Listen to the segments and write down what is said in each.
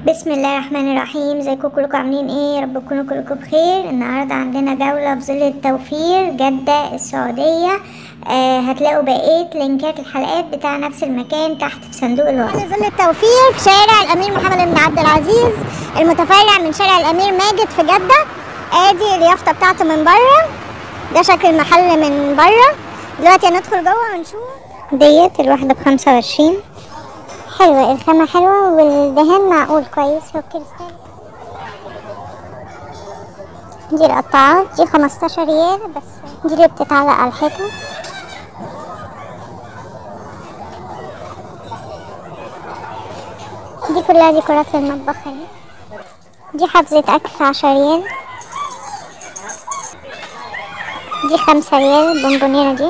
بسم الله الرحمن الرحيم ازيكم كلكم عاملين ايه يا رب تكونوا كلكم بخير النهارده عندنا جوله في ظل التوفير جده السعوديه آه هتلاقوا بقيه لينكات الحلقات بتاع نفس المكان تحت في صندوق الوصف في ظل التوفير في شارع الامير محمد بن عبد العزيز المتفرع من شارع الامير ماجد في جده ادي اليافطه بتاعته من بره ده شكل المحل من بره دلوقتي هندخل جوه ونشوف ديت الواحده بخمسة وعشرين حلوة الخامة حلوة والدهان معقول كويس والكريستال دي القطاعات دي خمستاشر ريال بس دي اللي بتتعلق على الحيطة دي كلها ديكورات المطبخ اهي دي حافظة أكل عشرة ريال دي خمسة ريال البونبونيرة دي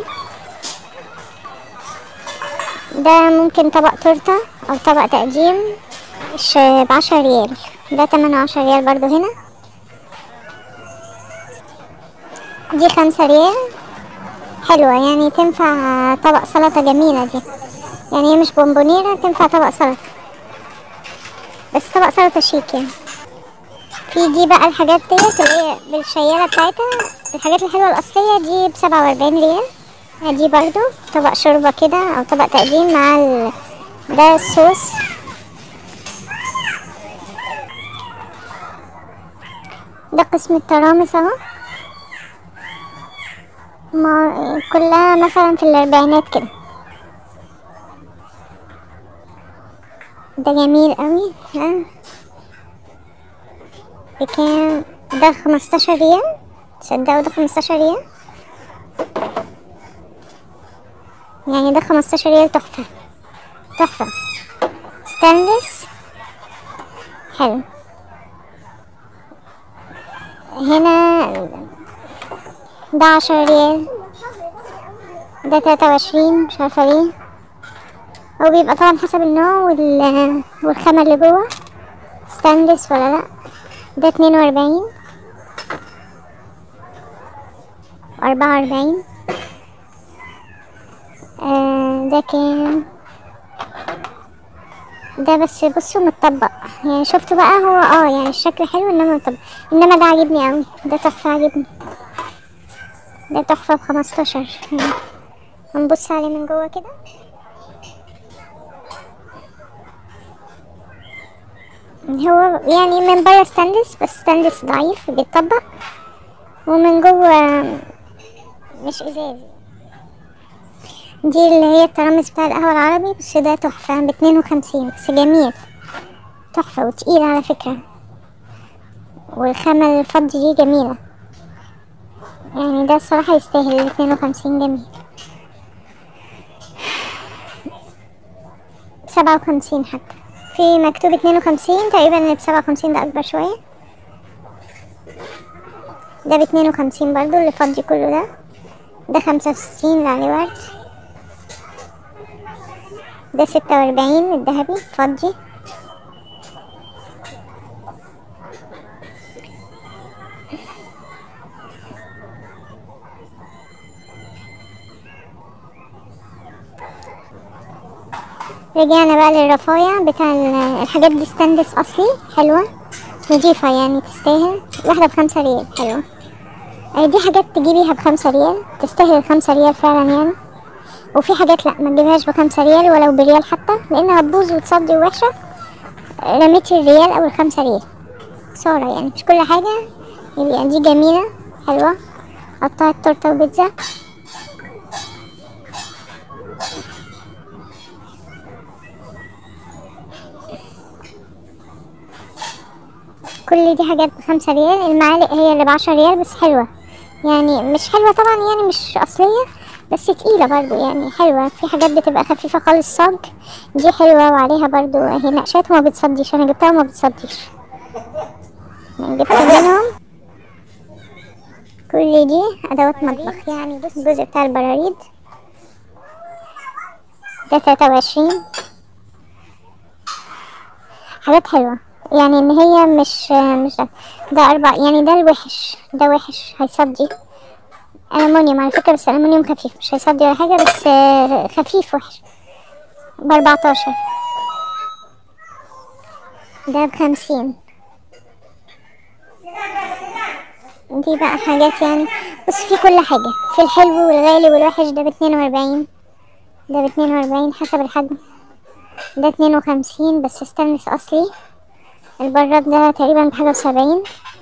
ده ممكن طبق تورتة أو طبق تقديم مش بعشرة ريال ده تمنه عشرة ريال برضو هنا دي خمسة ريال حلوة يعني تنفع طبق سلطة جميلة دي يعني هي مش بونبونيرة تنفع طبق سلطة بس طبق سلطة شيك يعني في دي بقى الحاجات ديت اللي هي بالشيالة بتاعتها الحاجات الحلوة الأصلية دي بسبعة وأربعين ريال دي برضو طبق شوربة كده أو طبق تقديم مع ال... ده الصوص ده قسم الترامس اهو ما كلها مثلا في الأربعينات كده ده جميل قوي ها بكام ده خمستاشر ريال تصدقوا ده خمستاشر ريال يعني ده خمستاشر ريال تحفة تحفة ستانلس حلو هنا ده عشرة ريال ده تلاتة وعشرين مش عارفة ليه هو بيبقى طبعا حسب النوع وال... والخامة اللي جوه ستانلس ولا لأ ده اتنين وأربعين أربعة وأربعين آه ده كام ده بس بصوا متطبق يعني شفتوا بقى هو اه يعني الشكل حلو انما متطبق انما ده عاجبني اوي ده تحفة عاجبني ده تحفة بخمستاشر هنبص عليه من جوه كده هو يعني من بره ستانلس بس ستانلس ضعيف بيتطبق ومن جوه مش ازاز دي اللي هي الترامس بتاع القهوة العربي بس ده تحفة باتنين وخمسين بس جميل تحفة وتقيل على فكرة والخامة الفضي دي جميلة يعني ده الصراحة يستاهل اتنين وخمسين جميل سبعة وخمسين حتى في مكتوب اتنين وخمسين تقريبا اللي بسبعة وخمسين ده أكبر شوية ده باتنين وخمسين برضو اللي فضي كله ده ده خمسة وستين اللي عليه ورد ده ستة وأربعين الذهبي فضي رجعنا بقى للرفايع بتاع ال- الحاجات دي ستاندس أصلي حلوة نضيفة يعني تستاهل واحدة بخمسة ريال حلوة آه، دي حاجات تجيبيها بخمسة ريال تستاهل خمسة ريال فعلا يعني وفي حاجات لا ما تجيبهاش بخمسة ريال ولو بريال حتى لانها هتبوظ وتصدي وحشة رميتي الريال او الخمسة ريال خسارة يعني مش كل حاجة يعني دي جميلة حلوة قطعت تورتة وبيتزا كل دي حاجات بخمسة ريال المعالق هي اللي بعشرة ريال بس حلوة يعني مش حلوة طبعا يعني مش أصلية بس تقيلة برضو يعني حلوة في حاجات بتبقى خفيفة خالص صاج دي حلوة وعليها برضو اهي نقشات وما بتصديش أنا جبتها وما بتصديش يعني جبت منهم كل دي أدوات مطبخ يعني بص الجزء بتاع البراريد ده تلاتة وعشرين حاجات حلوة يعني ان هي مش مش ده, ده اربع يعني ده الوحش ده وحش هيصدي ألمونيوم على فكرة بس ألمونيوم خفيف مش هيصدي ولا حاجة بس آه، خفيف وحش بأربعتاشر ده بخمسين دي بقى حاجات يعني بص في كل حاجة في الحلو والغالي والوحش ده باتنين وأربعين ده باتنين وأربعين حسب الحجم ده اتنين وخمسين بس ستانلس أصلي البراد ده تقريبا بحاجة وسبعين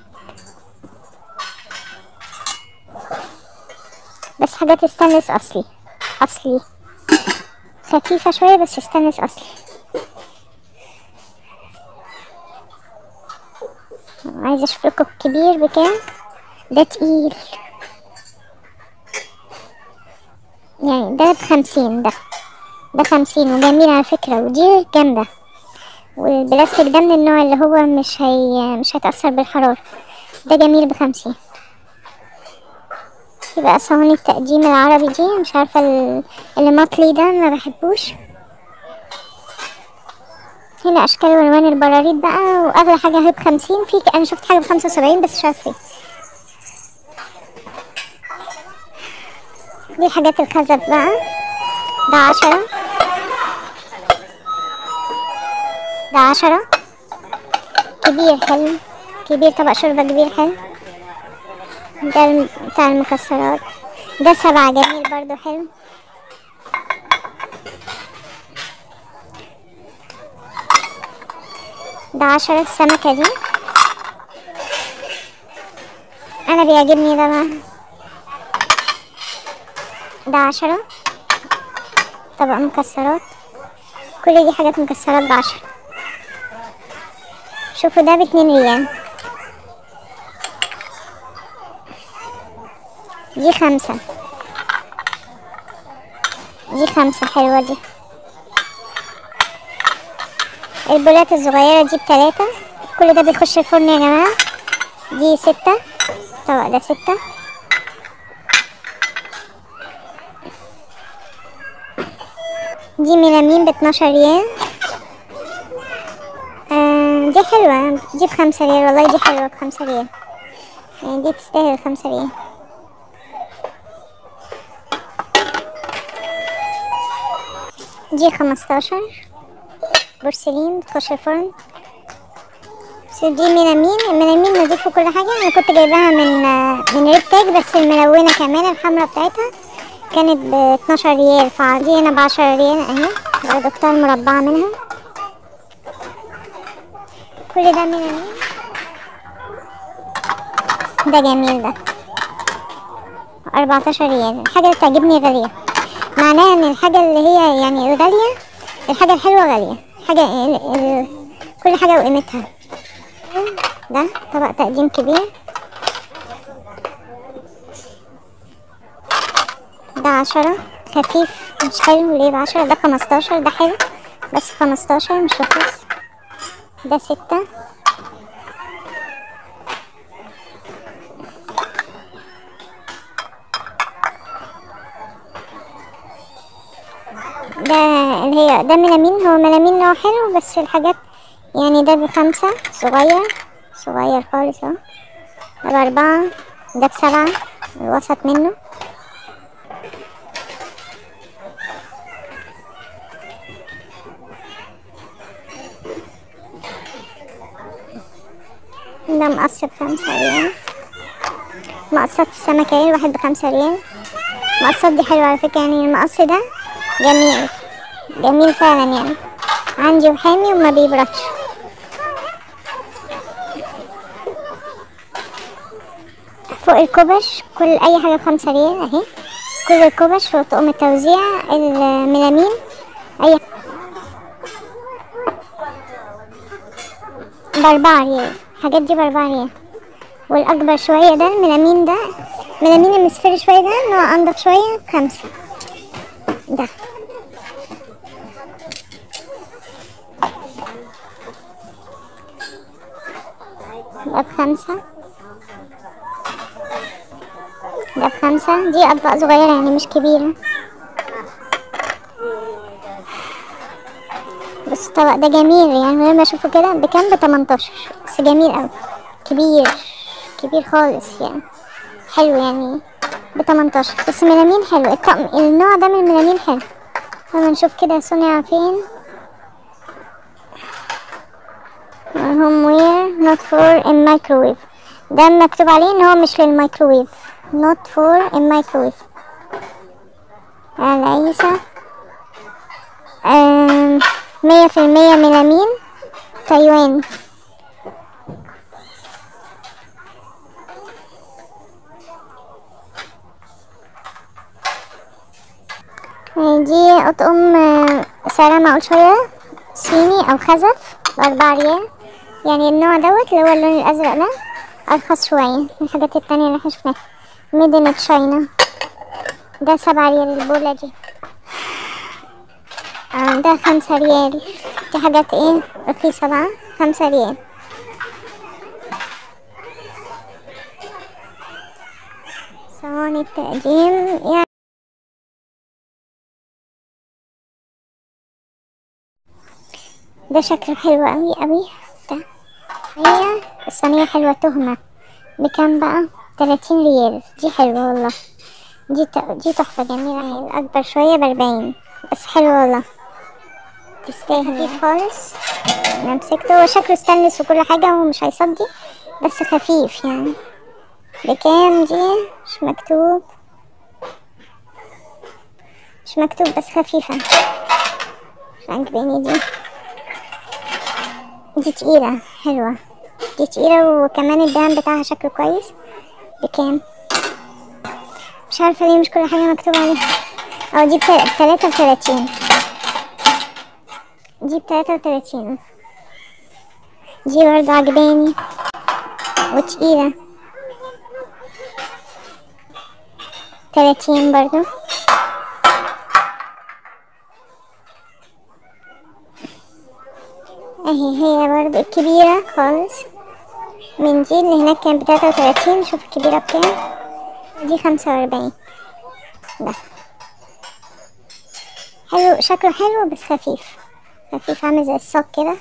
بس حاجات ستانلس أصلي أصلي خفيفة شوية بس ستانلس أصلي عايزة أشوف لكم الكبير بكام ده تقيل يعني ده بخمسين ده ده خمسين وجميل على فكرة ودي جامدة والبلاستيك ده من النوع اللي هو مش هي مش هيتأثر بالحرارة ده جميل بخمسين في بقى صواني التقديم العربي دي مش عارفة ال- اللي مطلي ده ما بحبوش هنا أشكال وألوان البراريد بقى وأغلى حاجة هي بخمسين في أنا شفت حاجة بخمسة وسبعين بس مش عارفة ايه دي الحاجات الخزف بقى ده عشرة ده عشرة كبير حلو كبير طبق شوربة كبير حلو ده الم- بتاع المكسرات ده سبعة جميل برضو حلو ده عشرة السمكة دي أنا بيعجبني ده بقى ده عشرة طبق مكسرات كل دي حاجات مكسرات بعشرة شوفوا ده باتنين ريال دي خمسة دي خمسة حلوة دي البولات الصغيرة دي بتلاتة كل ده بيخش الفرن يا جماعة دي ستة طبق ده ستة دي ميلامين باتناشر ريال آه دي حلوة دي بخمسة ريال والله دي حلوة بخمسة ريال يعني دي تستاهل خمسة ريال دي خمستاشر بورسلين بتخش الفرن بس دي ميلامين الميلامين نضيف وكل حاجة أنا كنت جايباها من آه، من ريد تاج بس الملونة كمان الحمرا بتاعتها كانت ب 12 ريال فدي هنا ب 10 ريال اهي برضه قطع مربعة منها كل ده ميلامين ده جميل ده 14 ريال الحاجة اللي بتعجبني غالية معناها ان الحاجة اللي هي يعني الغالية الحاجة الحلوة غالية حاجة ال ال كل حاجة وقيمتها ده طبق تقديم كبير ده عشرة خفيف مش حلو ليه بعشرة ده خمستاشر ده حلو بس خمستاشر مش رخيص ده ستة ده اللي هي ده ميلامين هو ميلامين نوع حلو بس الحاجات يعني ده بخمسة صغير صغير خالص اهو ده بأربعة ده بسبعة الوسط منه ده مقص بخمسة ريال مقصات السمكة ايه الواحد بخمسة ريال المقصات دي حلوة على فكرة يعني المقص ده جميل جميل فعلا يعني عندي وحامي وما بيبردش فوق الكوبش كل اي حاجة بخمسة ريال اهي كل الكوبش فوق طقم التوزيع الميلامين اي بأربعة ريال الحاجات دي بأربعة ريال والأكبر شوية ده الميلامين ده الميلامين المصفر شوية ده نوع أنضف شوية بخمسة ده ده بخمسة ده بخمسة دي أطباق صغيرة يعني مش كبيرة بس الطبق ده جميل يعني من غير ما اشوفه كده بكام بتمنتاشر بس جميل اوي كبير كبير خالص يعني حلو يعني بتمنتاشر بس ميلامين حلو الطقم النوع ده من الميلامين حلو لما نشوف كده صنع فين not for in microwave ده مكتوب عليه ان هو مش للميكروويف not for in microwave على عيسى آم، مية في المية ميلامين تايوان دي أطقم آه، سعرها معقول شوية صيني أو خزف بأربعة ريال يعني النوع دوت اللي هو اللون الأزرق ده أرخص شوية من الحاجات التانية اللي احنا شفناها ميدن تشاينا ده سبعة ريال البولة دي آه، ده خمسة ريال دي حاجات ايه رخيصة بقى خمسة ريال صواني التقديم يعني ده شكله حلو أوي أوي ده هي الصينية حلوة تهمة بكام بقى تلاتين ريال دي حلوة والله دي ت- دي تحفة جميلة هي الأكبر شوية بأربعين بس حلوة والله تستاهل خفيف خالص أنا مسكته هو شكله ستانلس وكل حاجة ومش هيصدي بس خفيف يعني بكام دي مش مكتوب مش مكتوب بس خفيفة مش عاجباني دي دي تقيلة حلوة دي تقيلة وكمان الدهن بتاعها شكله كويس بكام مش عارفة ليه مش كل حاجة مكتوب عليها اه دي بتلاتة وتلاتين دي بتلاتة وتلاتين دي برضه عجباني وتقيلة تلاتين برضه اهي هي برضه الكبيرة خالص من دي اللي هناك كانت بتلاتة وتلاتين شوف الكبيرة بكام دي خمسة وأربعين ده حلو شكله حلو بس خفيف خفيف عامل زي الصاج كده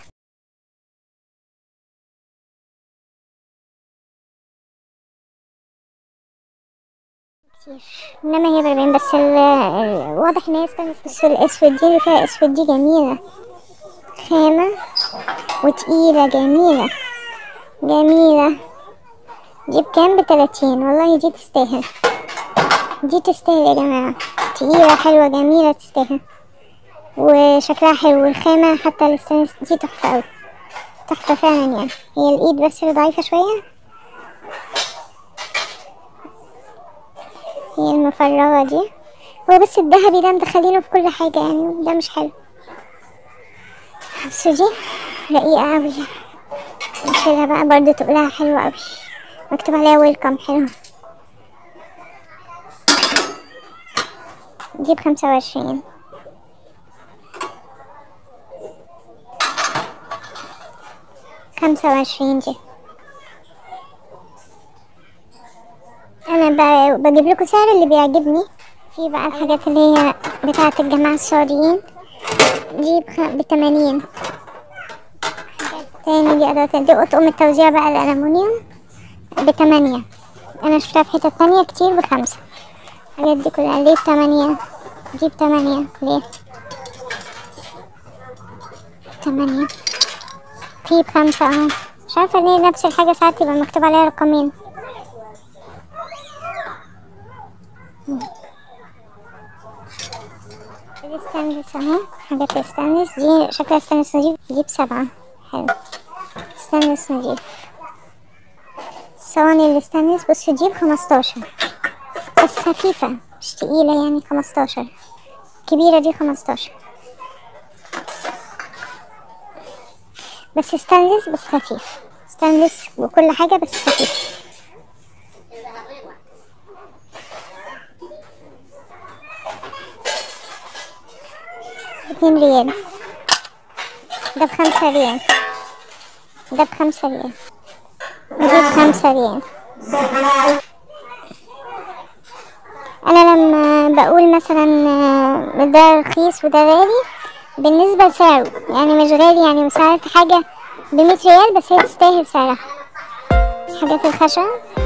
كتير انما هي بأربعين بس ال- ال- واضح ان هي استنس بس الاسود دي اللي فيها اسود دي جميلة خامة وتقيلة جميلة جميلة دي بكام بتلاتين والله دي تستاهل دي تستاهل يا جماعة تقيلة حلوة جميلة تستاهل وشكلها حلو والخامة حتى الستانس دي تحفة أوي تحفة فعلا يعني هي الإيد بس اللي ضعيفة شوية هي المفرغة دي هو بس الذهبي ده مدخلينه في كل حاجة يعني ده مش حلو بس دي رقيقة أوي نشيلها بقى برضه تقولها حلوة أوي مكتوب عليها ويلكم حلو دي بخمسة وعشرين خمسة وعشرين دي أنا ب- بجيب لكم سعر اللي بيعجبني في بقى الحاجات اللي هي بتاعة الجماعة السعوديين دي بخ... بتمانين تاني دي أدوات دي أطقم التوزيع بقى الألمونيوم بتمانية أنا شفتها في حتة تانية كتير بخمسة الحاجات دي كلها ليه بتمانية دي بتمانية ليه تمانية في بخمسة اهو مش عارفة ليه نفس الحاجة ساعات يبقى مكتوب عليها رقمين دي ستانلس اهو حاجات الستانلس دي شكلها ستانلس نضيف دي بسبعة حلو ستانلس نضيف صواني الستانلس بصوا دي بخمستاشر بس خفيفة مش تقيلة يعني خمستاشر كبيرة دي خمستاشر بس ستانلس بس خفيف ستانلس وكل حاجة بس خفيف اتنين ريال ده بخمسة ريال ده بخمسة ريال دي بخمسة ريال انا لما بقول مثلا آه، ده رخيص وده غالي بالنسبة لسعره يعني مش غالي يعني مساعدة حاجة بمية ريال بس هي تستاهل سعرها حاجات الخشب